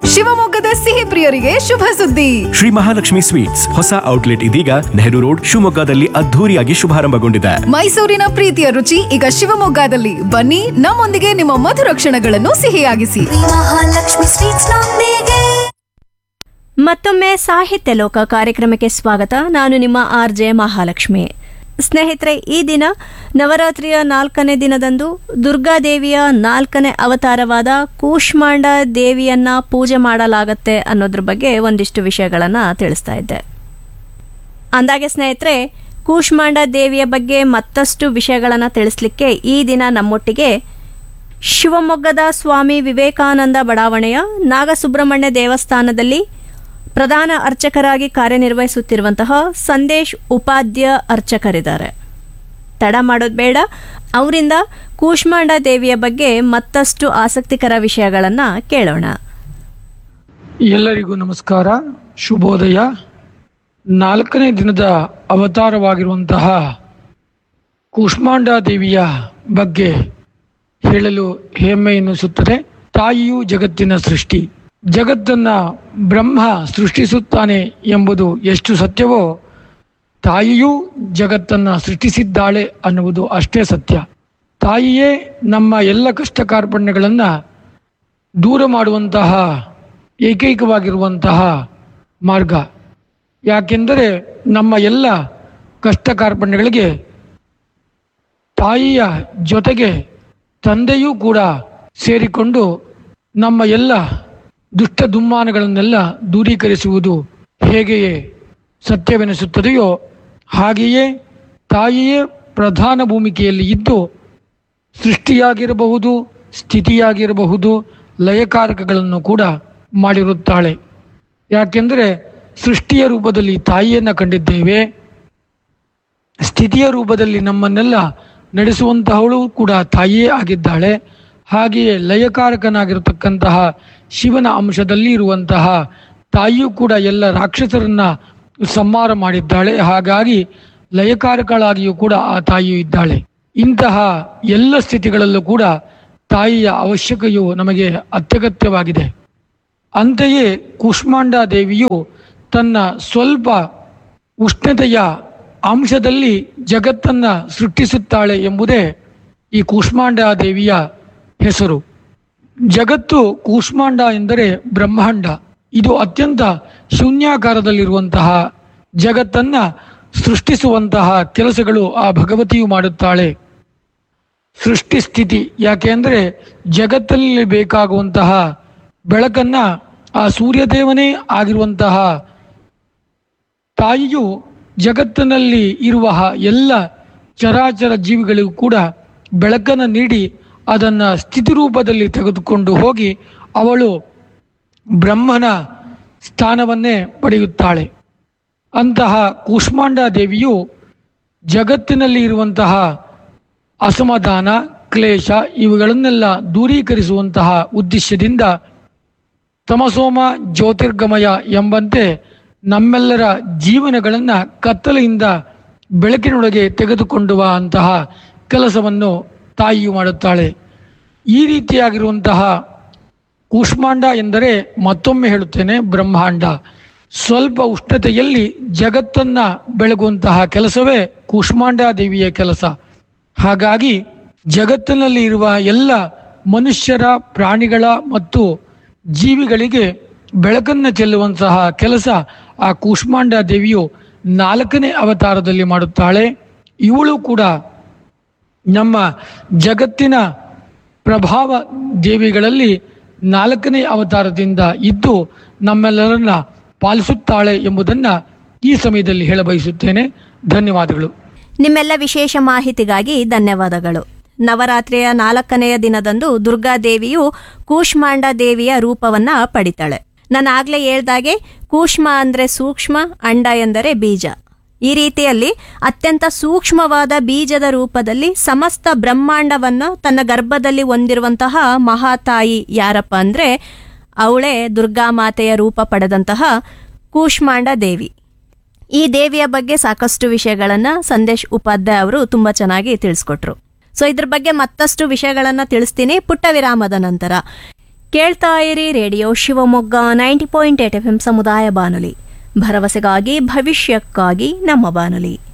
ಶಿವಮೊಗ್ಗದ ಸಿಹಿ ಪ್ರಿಯರಿಗೆ ಶುಭ ಸುದ್ದಿ ಶ್ರೀ ಮಹಾಲಕ್ಷ್ಮಿ ಸ್ವೀಟ್ಸ್ ಹೊಸ ಔಟ್ಲೆಟ್ ಇದೀಗ ನೆಹರು ರೋಡ್ ಶಿವಮೊಗ್ಗದಲ್ಲಿ ಅದ್ಧೂರಿಯಾಗಿ ಶುಭಾರಂಭಗೊಂಡಿದೆ ಮೈಸೂರಿನ ಪ್ರೀತಿಯ ರುಚಿ ಈಗ ಶಿವಮೊಗ್ಗದಲ್ಲಿ ಬನ್ನಿ ನಮ್ಮೊಂದಿಗೆ ನಿಮ್ಮ ಮಧುರ ಕ್ಷಣಗಳನ್ನು ಸಿಹಿಯಾಗಿಸಿ ಮಹಾಲಕ್ಷ್ಮಿ ಸ್ವೀಟ್ಸ್ ನೊಂದಿಗೆ ಮತ್ತೊಮ್ಮೆ ಸಾಹಿತ್ಯ ಲೋಕ ಕಾರ್ಯಕ್ರಮಕ್ಕೆ ಸ್ವಾಗತ ನಾನು ನಿಮ್ಮ ಆರ್ ಜೆ ಮಹಾಲಕ್ಷ್ಮಿ ಸ್ನೇಹಿತರೆ ಈ ದಿನ ನವರಾತ್ರಿಯ ನಾಲ್ಕನೇ ದಿನದಂದು ದುರ್ಗಾದೇವಿಯ ನಾಲ್ಕನೇ ಅವತಾರವಾದ ಕೂಷ್ಮಾಂಡ ದೇವಿಯನ್ನ ಪೂಜೆ ಮಾಡಲಾಗತ್ತೆ ಅನ್ನೋದ್ರ ಬಗ್ಗೆ ಒಂದಿಷ್ಟು ವಿಷಯಗಳನ್ನು ತಿಳಿಸ್ತಾ ಇದ್ದೆ ಅಂದಾಗೆ ಸ್ನೇಹಿತರೆ ಕೂಷ್ಮಾಂಡ ದೇವಿಯ ಬಗ್ಗೆ ಮತ್ತಷ್ಟು ವಿಷಯಗಳನ್ನು ತಿಳಿಸ್ಲಿಕ್ಕೆ ಈ ದಿನ ನಮ್ಮೊಟ್ಟಿಗೆ ಶಿವಮೊಗ್ಗದ ಸ್ವಾಮಿ ವಿವೇಕಾನಂದ ಬಡಾವಣೆಯ ನಾಗಸುಬ್ರಹ್ಮಣ್ಯ ದೇವಸ್ಥಾನದಲ್ಲಿ ಪ್ರಧಾನ ಅರ್ಚಕರಾಗಿ ಕಾರ್ಯನಿರ್ವಹಿಸುತ್ತಿರುವಂತಹ ಸಂದೇಶ್ ಉಪಾಧ್ಯ ಅರ್ಚಕರಿದ್ದಾರೆ ತಡ ಮಾಡೋದು ಬೇಡ ಅವರಿಂದ ಕೂಷ್ಮಾಂಡ ದೇವಿಯ ಬಗ್ಗೆ ಮತ್ತಷ್ಟು ಆಸಕ್ತಿಕರ ವಿಷಯಗಳನ್ನು ಕೇಳೋಣ ಎಲ್ಲರಿಗೂ ನಮಸ್ಕಾರ ಶುಭೋದಯ ನಾಲ್ಕನೇ ದಿನದ ಅವತಾರವಾಗಿರುವಂತಹ ಕೂಷ್ಮಾಂಡ ದೇವಿಯ ಬಗ್ಗೆ ಹೇಳಲು ಹೆಮ್ಮೆ ಎನ್ನಿಸುತ್ತದೆ ತಾಯಿಯು ಜಗತ್ತಿನ ಸೃಷ್ಟಿ ಜಗತ್ತನ್ನ ಬ್ರಹ್ಮ ಸೃಷ್ಟಿಸುತ್ತಾನೆ ಎಂಬುದು ಎಷ್ಟು ಸತ್ಯವೋ ತಾಯಿಯೂ ಜಗತ್ತನ್ನ ಸೃಷ್ಟಿಸಿದ್ದಾಳೆ ಅನ್ನುವುದು ಅಷ್ಟೇ ಸತ್ಯ ತಾಯಿಯೇ ನಮ್ಮ ಎಲ್ಲ ಕಷ್ಟ ಕಾರ್ಪಣ್ಯಗಳನ್ನು ದೂರ ಮಾಡುವಂತಹ ಏಕೈಕವಾಗಿರುವಂತಹ ಮಾರ್ಗ ಯಾಕೆಂದರೆ ನಮ್ಮ ಎಲ್ಲ ಕಷ್ಟ ಕಾರ್ಪಣ್ಯಗಳಿಗೆ ತಾಯಿಯ ಜೊತೆಗೆ ತಂದೆಯೂ ಕೂಡ ಸೇರಿಕೊಂಡು ನಮ್ಮ ಎಲ್ಲ ದುಷ್ಟ ದುಮ್ಮಾನಗಳನ್ನೆಲ್ಲ ದೂರೀಕರಿಸುವುದು ಹೇಗೆಯೇ ಸತ್ಯವೆನಿಸುತ್ತದೆಯೋ ಹಾಗೆಯೇ ತಾಯಿಯೇ ಪ್ರಧಾನ ಭೂಮಿಕೆಯಲ್ಲಿ ಇದ್ದು ಸೃಷ್ಟಿಯಾಗಿರಬಹುದು ಸ್ಥಿತಿಯಾಗಿರಬಹುದು ಲಯಕಾರಕಗಳನ್ನು ಕೂಡ ಮಾಡಿರುತ್ತಾಳೆ ಯಾಕೆಂದರೆ ಸೃಷ್ಟಿಯ ರೂಪದಲ್ಲಿ ತಾಯಿಯನ್ನು ಕಂಡಿದ್ದೇವೆ ಸ್ಥಿತಿಯ ರೂಪದಲ್ಲಿ ನಮ್ಮನ್ನೆಲ್ಲ ನಡೆಸುವಂತಹವಳು ಕೂಡ ತಾಯಿಯೇ ಆಗಿದ್ದಾಳೆ ಹಾಗೆಯೇ ಲಯಕಾರಕನಾಗಿರತಕ್ಕಂತಹ ಶಿವನ ಅಂಶದಲ್ಲಿ ಇರುವಂತಹ ತಾಯಿಯೂ ಕೂಡ ಎಲ್ಲ ರಾಕ್ಷಸರನ್ನ ಸಂಹಾರ ಮಾಡಿದ್ದಾಳೆ ಹಾಗಾಗಿ ಲಯಕಾರಕಳಾಗಿಯೂ ಕೂಡ ಆ ತಾಯಿಯು ಇದ್ದಾಳೆ ಇಂತಹ ಎಲ್ಲ ಸ್ಥಿತಿಗಳಲ್ಲೂ ಕೂಡ ತಾಯಿಯ ಅವಶ್ಯಕೆಯು ನಮಗೆ ಅತ್ಯಗತ್ಯವಾಗಿದೆ ಅಂತೆಯೇ ಕೂಷ್ಮಾಂಡ ದೇವಿಯು ತನ್ನ ಸ್ವಲ್ಪ ಉಷ್ಣತೆಯ ಅಂಶದಲ್ಲಿ ಜಗತ್ತನ್ನ ಸೃಷ್ಟಿಸುತ್ತಾಳೆ ಎಂಬುದೇ ಈ ಕೂಷ್ಮಾಂಡ ದೇವಿಯ ಹೆಸರು ಜಗತ್ತು ಕೂಷ್ಮಾಂಡ ಎಂದರೆ ಬ್ರಹ್ಮಾಂಡ ಇದು ಅತ್ಯಂತ ಶೂನ್ಯಾಕಾರದಲ್ಲಿರುವಂತಹ ಜಗತ್ತನ್ನ ಸೃಷ್ಟಿಸುವಂತಹ ಕೆಲಸಗಳು ಆ ಭಗವತಿಯು ಮಾಡುತ್ತಾಳೆ ಸೃಷ್ಟಿ ಸ್ಥಿತಿ ಯಾಕೆ ಅಂದರೆ ಜಗತ್ತಲ್ಲಿ ಬೇಕಾಗುವಂತಹ ಬೆಳಕನ್ನ ಆ ಸೂರ್ಯದೇವನೇ ಆಗಿರುವಂತಹ ತಾಯಿಯು ಜಗತ್ತಿನಲ್ಲಿ ಇರುವ ಎಲ್ಲ ಚರಾಚರ ಜೀವಿಗಳಿಗೂ ಕೂಡ ಬೆಳಕನ್ನು ನೀಡಿ ಅದನ್ನು ಸ್ಥಿತಿ ರೂಪದಲ್ಲಿ ತೆಗೆದುಕೊಂಡು ಹೋಗಿ ಅವಳು ಬ್ರಹ್ಮನ ಸ್ಥಾನವನ್ನೇ ಪಡೆಯುತ್ತಾಳೆ ಅಂತಹ ಕೂಷ್ಮಾಂಡ ದೇವಿಯು ಜಗತ್ತಿನಲ್ಲಿ ಇರುವಂತಹ ಅಸಮಾಧಾನ ಕ್ಲೇಶ ಇವುಗಳನ್ನೆಲ್ಲ ದೂರೀಕರಿಸುವಂತಹ ಉದ್ದೇಶದಿಂದ ತಮಸೋಮ ಜ್ಯೋತಿರ್ಗಮಯ ಎಂಬಂತೆ ನಮ್ಮೆಲ್ಲರ ಜೀವನಗಳನ್ನು ಕತ್ತಲೆಯಿಂದ ಬೆಳಕಿನೊಳಗೆ ತೆಗೆದುಕೊಂಡುವ ಅಂತಹ ಕೆಲಸವನ್ನು ತಾಯಿಯು ಮಾಡುತ್ತಾಳೆ ಈ ರೀತಿಯಾಗಿರುವಂತಹ ಕೂಷ್ಮಾಂಡ ಎಂದರೆ ಮತ್ತೊಮ್ಮೆ ಹೇಳುತ್ತೇನೆ ಬ್ರಹ್ಮಾಂಡ ಸ್ವಲ್ಪ ಉಷ್ಣತೆಯಲ್ಲಿ ಜಗತ್ತನ್ನ ಬೆಳಗುವಂತಹ ಕೆಲಸವೇ ಕೂಷ್ಮಾಂಡ ದೇವಿಯ ಕೆಲಸ ಹಾಗಾಗಿ ಜಗತ್ತಿನಲ್ಲಿ ಇರುವ ಎಲ್ಲ ಮನುಷ್ಯರ ಪ್ರಾಣಿಗಳ ಮತ್ತು ಜೀವಿಗಳಿಗೆ ಬೆಳಕನ್ನು ಚೆಲ್ಲುವಂತಹ ಕೆಲಸ ಆ ಕೂಷ್ಮಾಂಡ ದೇವಿಯು ನಾಲ್ಕನೇ ಅವತಾರದಲ್ಲಿ ಮಾಡುತ್ತಾಳೆ ಇವಳು ಕೂಡ ನಮ್ಮ ಜಗತ್ತಿನ ಪ್ರಭಾವ ದೇವಿಗಳಲ್ಲಿ ನಾಲ್ಕನೇ ಅವತಾರದಿಂದ ಇದ್ದು ನಮ್ಮೆಲ್ಲರನ್ನ ಪಾಲಿಸುತ್ತಾಳೆ ಎಂಬುದನ್ನ ಈ ಸಮಯದಲ್ಲಿ ಹೇಳ ಬಯಸುತ್ತೇನೆ ಧನ್ಯವಾದಗಳು ನಿಮ್ಮೆಲ್ಲ ವಿಶೇಷ ಮಾಹಿತಿಗಾಗಿ ಧನ್ಯವಾದಗಳು ನವರಾತ್ರಿಯ ನಾಲ್ಕನೆಯ ದಿನದಂದು ದುರ್ಗಾದೇವಿಯು ಕೂಷ್ಮಾಂಡ ದೇವಿಯ ರೂಪವನ್ನ ಪಡಿತಾಳೆ ನಾನು ಆಗ್ಲೇ ಹೇಳ್ದಾಗೆ ಕೂಷ್ಮ ಅಂದ್ರೆ ಸೂಕ್ಷ್ಮ ಅಂಡ ಎಂದರೆ ಬೀಜ ಈ ರೀತಿಯಲ್ಲಿ ಅತ್ಯಂತ ಸೂಕ್ಷ್ಮವಾದ ಬೀಜದ ರೂಪದಲ್ಲಿ ಸಮಸ್ತ ಬ್ರಹ್ಮಾಂಡವನ್ನ ತನ್ನ ಗರ್ಭದಲ್ಲಿ ಹೊಂದಿರುವಂತಹ ಮಹಾತಾಯಿ ಯಾರಪ್ಪ ಅಂದ್ರೆ ಅವಳೇ ದುರ್ಗಾ ಮಾತೆಯ ರೂಪ ಪಡೆದಂತಹ ಕೂಷ್ಮಾಂಡ ದೇವಿ ಈ ದೇವಿಯ ಬಗ್ಗೆ ಸಾಕಷ್ಟು ವಿಷಯಗಳನ್ನ ಸಂದೇಶ್ ಉಪಾಧ್ಯಾಯ ಅವರು ತುಂಬಾ ಚೆನ್ನಾಗಿ ತಿಳಿಸ್ಕೊಟ್ರು ಸೊ ಇದ್ರ ಬಗ್ಗೆ ಮತ್ತಷ್ಟು ವಿಷಯಗಳನ್ನ ತಿಳಿಸ್ತೀನಿ ಪುಟ್ಟ ವಿರಾಮದ ನಂತರ ಕೇಳ್ತಾ ಇರಿ radio Shivamogga ninety point eight F M ಸಮುದಾಯ ಬಾನುಲಿ ಭರವಸೆಗಾಗಿ ಭವಿಷ್ಯಕ್ಕಾಗಿ ನಮ್ಮ ಬಾನುಲಿ